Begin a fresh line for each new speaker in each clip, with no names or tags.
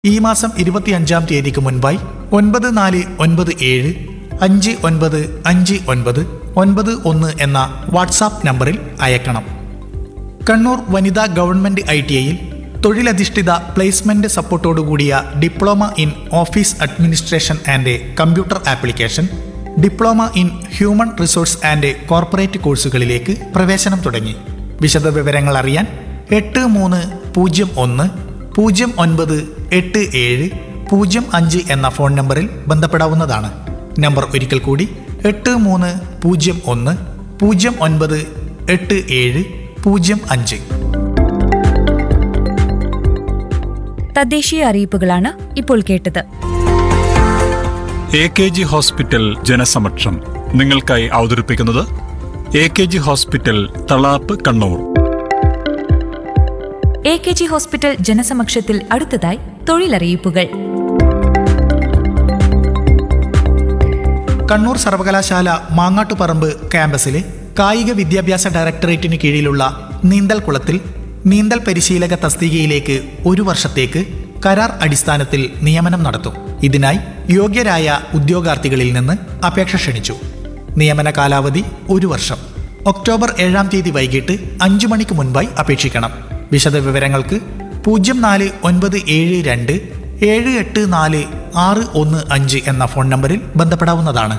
ഈ മാസം ഇരുപത്തിയഞ്ചാം തീയതിക്ക് മുൻപായി ഒൻപത് നാല് ഒൻപത് ഏഴ് അഞ്ച് ഒൻപത് അഞ്ച് ഒൻപത് ഒൻപത് ഒന്ന് എന്ന വാട്സാപ്പ് നമ്പറിൽ അയക്കണം കണ്ണൂർ വനിതാ ഗവൺമെന്റ് ഐ ടി ഐയിൽ തൊഴിലധിഷ്ഠിത പ്ലേസ്മെന്റ് സപ്പോർട്ടോടുകൂടിയ diploma in office administration and computer application diploma in human resource and corporate കോഴ്സുകളിലേക്ക് പ്രവേശനം തുടങ്ങി വിശദ വിവരങ്ങൾ അറിയാൻ എട്ട് മൂന്ന് പൂജ്യം ഒന്ന് പൂജ്യം ഒൻപത് എട്ട് ഏഴ് പൂജ്യം അഞ്ച് എന്ന ഫോൺ നമ്പറിൽ ബന്ധപ്പെടാവുന്നതാണ് നമ്പർ ഒരിക്കൽ കൂടി എട്ട് മൂന്ന് പൂജ്യം ഒന്ന് പൂജ്യം ഒൻപത് എട്ട് ഏഴ് പൂജ്യം അഞ്ച്
തദ്ദേശീയ അറിയിപ്പുകളാണ് ഇപ്പോൾ കേട്ടത്
എ കെ ജി ഹോസ്പിറ്റൽ ജനസമക്ഷം നിങ്ങൾക്കായി അവതരിപ്പിക്കുന്നത് A K G hospital Thalap Kannur
A K G hospital ജനസമക്ഷത്തിൽ അടുത്തതായി തൊഴിലറിയിപ്പുകൾ
കണ്ണൂർ സർവകലാശാല മാങ്ങാട്ടുപറമ്പ് ക്യാമ്പസിലെ കായിക വിദ്യാഭ്യാസ ഡയറക്ടറേറ്റിന് കീഴിലുള്ള നീന്തൽ കുളത്തിൽ നീന്തൽ പരിശീലക തസ്തികയിലേക്ക് ഒരു വർഷത്തേക്ക് കരാർ അടിസ്ഥാനത്തിൽ നിയമനം നടത്തും ഇതിനായി യോഗ്യരായ ഉദ്യോഗാർത്ഥികളിൽ നിന്ന് അപേക്ഷ ക്ഷണിച്ചു നിയമന കാലാവധി ഒരു വർഷം ഒക്ടോബർ ഏഴാം തീയതി വൈകിട്ട് അഞ്ചു മണിക്ക് മുൻപായി അപേക്ഷിക്കണം വിശദ വിവരങ്ങൾക്ക് പൂജ്യം നാല് ഒൻപത് ഏഴ് രണ്ട് ഏഴ് എട്ട് നാല് ആറ് ഒന്ന് അഞ്ച് എന്ന ഫോൺ നമ്പറിൽ ബന്ധപ്പെടാവുന്നതാണ്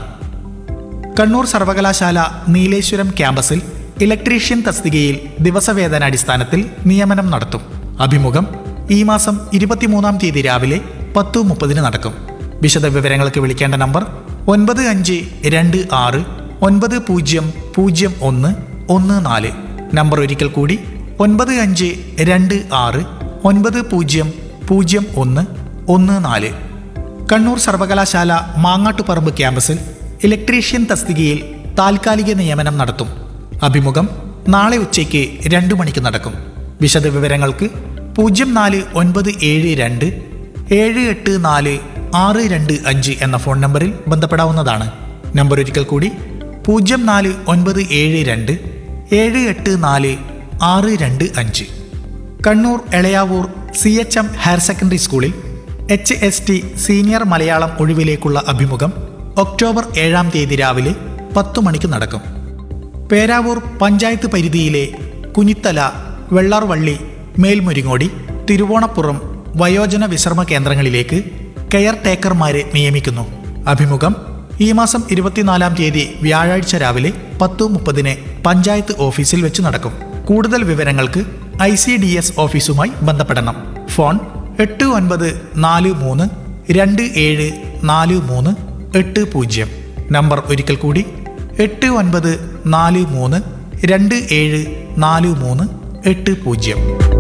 കണ്ണൂർ സർവകലാശാല നീലേശ്വരം ക്യാമ്പസിൽ ഇലക്ട്രീഷ്യൻ തസ്തികയിൽ ദിവസവേതനാടിസ്ഥാനത്തിൽ നിയമനം നടത്തും അഭിമുഖം ഈ മാസം ഇരുപത്തിമൂന്നാം തീയതി രാവിലെ പത്ത് മുപ്പതിന് നടക്കും വിശദ വിവരങ്ങൾക്ക് വിളിക്കേണ്ട നമ്പർ ഒൻപത് അഞ്ച് രണ്ട് ആറ് ഒൻപത് പൂജ്യം പൂജ്യം ഒന്ന് ഒന്ന് നാല് നമ്പർ ഒരിക്കൽ കൂടി ഒൻപത് അഞ്ച് രണ്ട് ആറ് ഒൻപത് പൂജ്യം പൂജ്യം ഒന്ന് ഒന്ന് നാല് കണ്ണൂർ സർവകലാശാല മാങ്ങാട്ടുപറമ്പ് ക്യാമ്പസിൽ ഇലക്ട്രീഷ്യൻ തസ്തികയിൽ താൽക്കാലിക നിയമനം നടത്തും അഭിമുഖം നാളെ ഉച്ചയ്ക്ക് രണ്ടു മണിക്ക് നടക്കും വിശദ വിവരങ്ങൾക്ക് പൂജ്യം നാല് ഒൻപത് ഏഴ് രണ്ട് ഏഴ് എട്ട് നാല് ആറ് രണ്ട് അഞ്ച് എന്ന ഫോൺ നമ്പറിൽ ബന്ധപ്പെടാവുന്നതാണ് നമ്പർ ഒരിക്കൽ കൂടി പൂജ്യം നാല് ഒൻപത് ഏഴ് രണ്ട് ഏഴ് എട്ട് നാല് ആറ് രണ്ട് അഞ്ച് Kannur Elayavoor C H M higher secondary സ്കൂളിൽ H S T senior Malayalam ഒഴിവിലേക്കുള്ള അഭിമുഖം ഒക്ടോബർ ഏഴാം തീയതി രാവിലെ പത്തു മണിക്ക് നടക്കും പേരാവൂർ പഞ്ചായത്ത് പരിധിയിലെ കുനിത്തല വെള്ളാർവള്ളി മേൽമുരിങ്ങോടി തിരുവോണപ്പുറം വയോജന വിശ്രമ കേന്ദ്രങ്ങളിലേക്ക് കെയർ ടേക്കർമാരെ നിയമിക്കുന്നു അഭിമുഖം ഈ മാസം ഇരുപത്തിനാലാം തീയതി വ്യാഴാഴ്ച രാവിലെ പത്തു മുപ്പതിന് പഞ്ചായത്ത് ഓഫീസിൽ വെച്ച് നടക്കും കൂടുതൽ വിവരങ്ങൾക്ക് ഐ സി ഡി എസ് ഓഫീസുമായി ബന്ധപ്പെടണം ഫോൺ എട്ട് ഒൻപത് നാല് മൂന്ന് രണ്ട് ഏഴ് നാല് മൂന്ന് എട്ട് പൂജ്യം നമ്പർ ഒരിക്കൽ കൂടി എട്ട് ഒൻപത് നാല് മൂന്ന് രണ്ട് ഏഴ് നാല് മൂന്ന് എട്ട് പൂജ്യം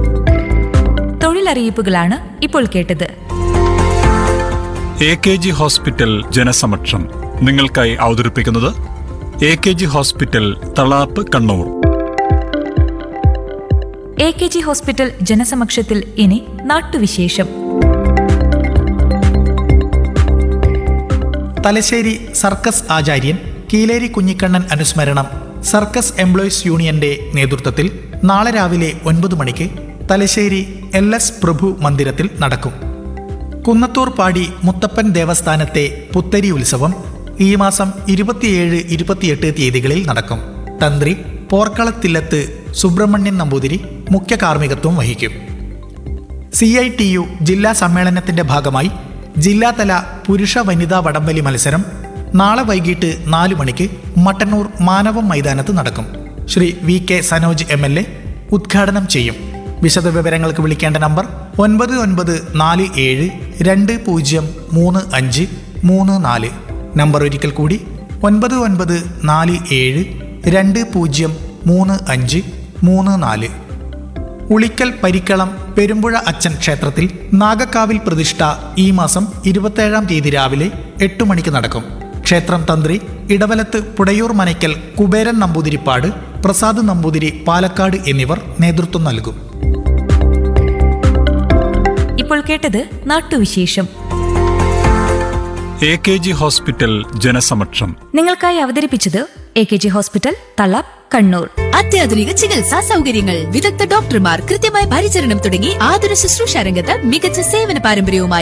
തൊഴിലറിയിപ്പുകളാണ് ഇപ്പോൾ കേട്ടത്
എ കെ ജി ഹോസ്പിറ്റൽ ജനസമക്ഷം നിങ്ങൾക്കായി അവതരിപ്പിക്കുന്നത് A K G hospital Thalap Kannur
A K G hospital ജനസമക്ഷത്തിൽ ഇനി നാട്ടുവിശേഷം
തലശ്ശേരി സർക്കസ് ആചാര്യൻ കീലേരി കുഞ്ഞിക്കണ്ണൻ അനുസ്മരണം സർക്കസ് എംപ്ലോയീസ് യൂണിയന്റെ നേതൃത്വത്തിൽ നാളെ രാവിലെ ഒൻപത് മണിക്ക് തലശ്ശേരി എൽ എസ് പ്രഭു മന്ദിരത്തിൽ നടക്കും കുന്നത്തൂർ പാടി മുത്തപ്പൻ ദേവസ്ഥാനത്തെ പുത്തരി ഉത്സവം ഈ മാസം ഇരുപത്തിയേഴ് ഇരുപത്തിയെട്ട് തീയതികളിൽ നടക്കും തന്ത്രി പോർക്കളത്തില്ലത്ത് സുബ്രഹ്മണ്യൻ നമ്പൂതിരി മുഖ്യ കാർമ്മികത്വം വഹിക്കും സി ഐ ടി യു ജില്ലാ സമ്മേളനത്തിന്റെ ഭാഗമായി ജില്ലാതല പുരുഷ വനിതാ വടംവലി മത്സരം നാളെ വൈകിട്ട് നാലു മണിക്ക് മട്ടന്നൂർ മാനവം മൈതാനത്ത് നടക്കും Shri V K Sanoj M L A ഉദ്ഘാടനം ചെയ്യും വിശദ വിവരങ്ങൾക്ക് വിളിക്കേണ്ട നമ്പർ ഒൻപത് ഒൻപത് നാല് ഏഴ് രണ്ട് പൂജ്യം മൂന്ന് അഞ്ച് മൂന്ന് നാല് നമ്പർ ഒരിക്കൽ കൂടി ഒൻപത് ഒൻപത് നാല് ഏഴ് രണ്ട് പൂജ്യം മൂന്ന് അഞ്ച് മൂന്ന് നാല് ഉളിക്കൽ പരിക്കളം പെരുമ്പുഴ അച്ഛൻ ക്ഷേത്രത്തിൽ നാഗക്കാവിൽ പ്രതിഷ്ഠ ഈ മാസം ഇരുപത്തേഴാം തീയതി രാവിലെ എട്ട് മണിക്ക് നടക്കും ക്ഷേത്രം തന്ത്രി ഇടവലത്ത് പുടയൂർ മനയ്ക്കൽ കുബേരൻ നമ്പൂതിരിപ്പാട് പ്രസാദ് നമ്പൂതിരി പാലക്കാട് എന്നിവർ നേതൃത്വം നൽകും
ഇപ്പോൾ കേട്ടത് നാട്ടുവിശേഷം
എ കെ ജി ഹോസ്പിറ്റൽ ജനസമക്ഷം
നിങ്ങൾക്കായി അവതരിപ്പിച്ചത് A K G hospital Thalap Kannur
അത്യാധുനിക ചികിത്സാ സൗകര്യങ്ങൾ വിദഗ്ധ ഡോക്ടർമാർ കൃത്യമായ പരിചരണം തുടങ്ങി ആതുര ശുശ്രൂഷ രംഗത്ത് മികച്ച സേവന പാരമ്പര്യവുമായി